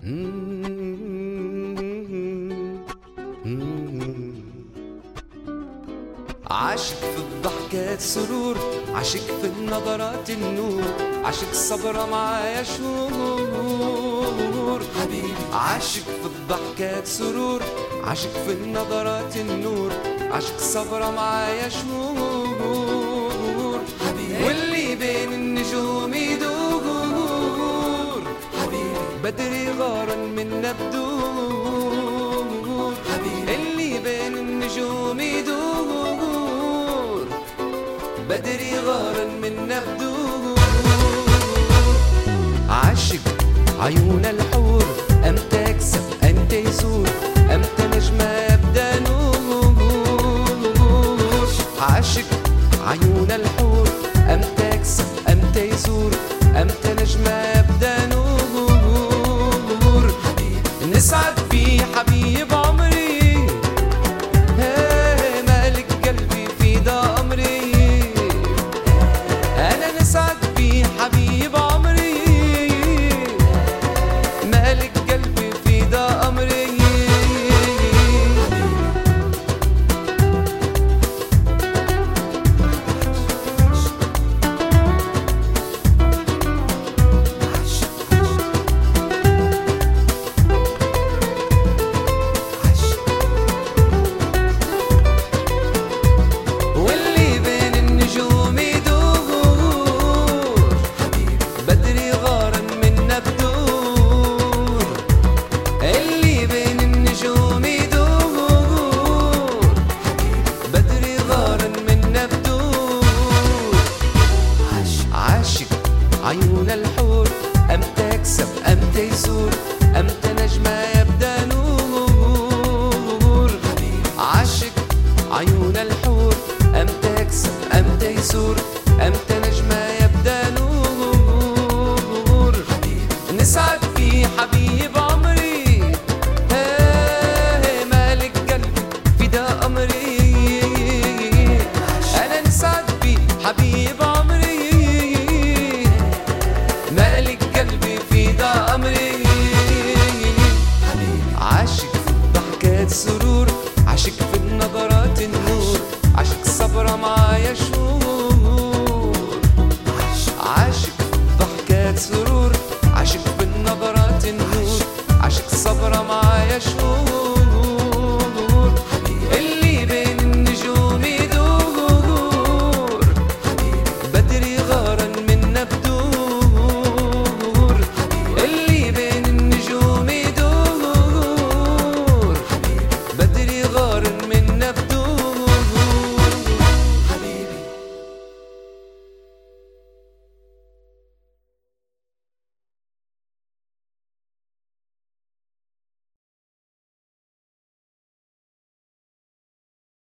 عاشق في الضحكات سرور عاشق في النظرات النور عاشق صبرة معايا شهور حبيبي عاشق في الضحكات سرور عاشق في النظرات النور عاشق صبرة معايا شهور حبيبي واللي بين النجوم يدور حبيبي بدري غارا من نبدور حبيبي اللي بين النجوم يدور بدري غارا من نبدور عاشق عيون الحور أمتى أكسب أنت يزور أمتى نجمة يبدأ نور عاشق عيون الحور أمتى أكسب أمتى يزور أمتى نجمة يبدأ نور نسعد في حبيب عمري هي مالك قلبي في ده أمري أنا نسعد في حبيب عمري مالك قلبي في ده أمري واللي بين النجوم يدور بدري غارا من نبدور اللي بين النجوم يدور بدري غارا من نبدور عاشق عيون الحور أمتى أكسب أمتى يزور أمتى نجمة يبدأ نور عاشق عيون الحور أمتى أكسب أمتى يزور أمتى نجمة يبدأ نور نسعد في حبيب عمري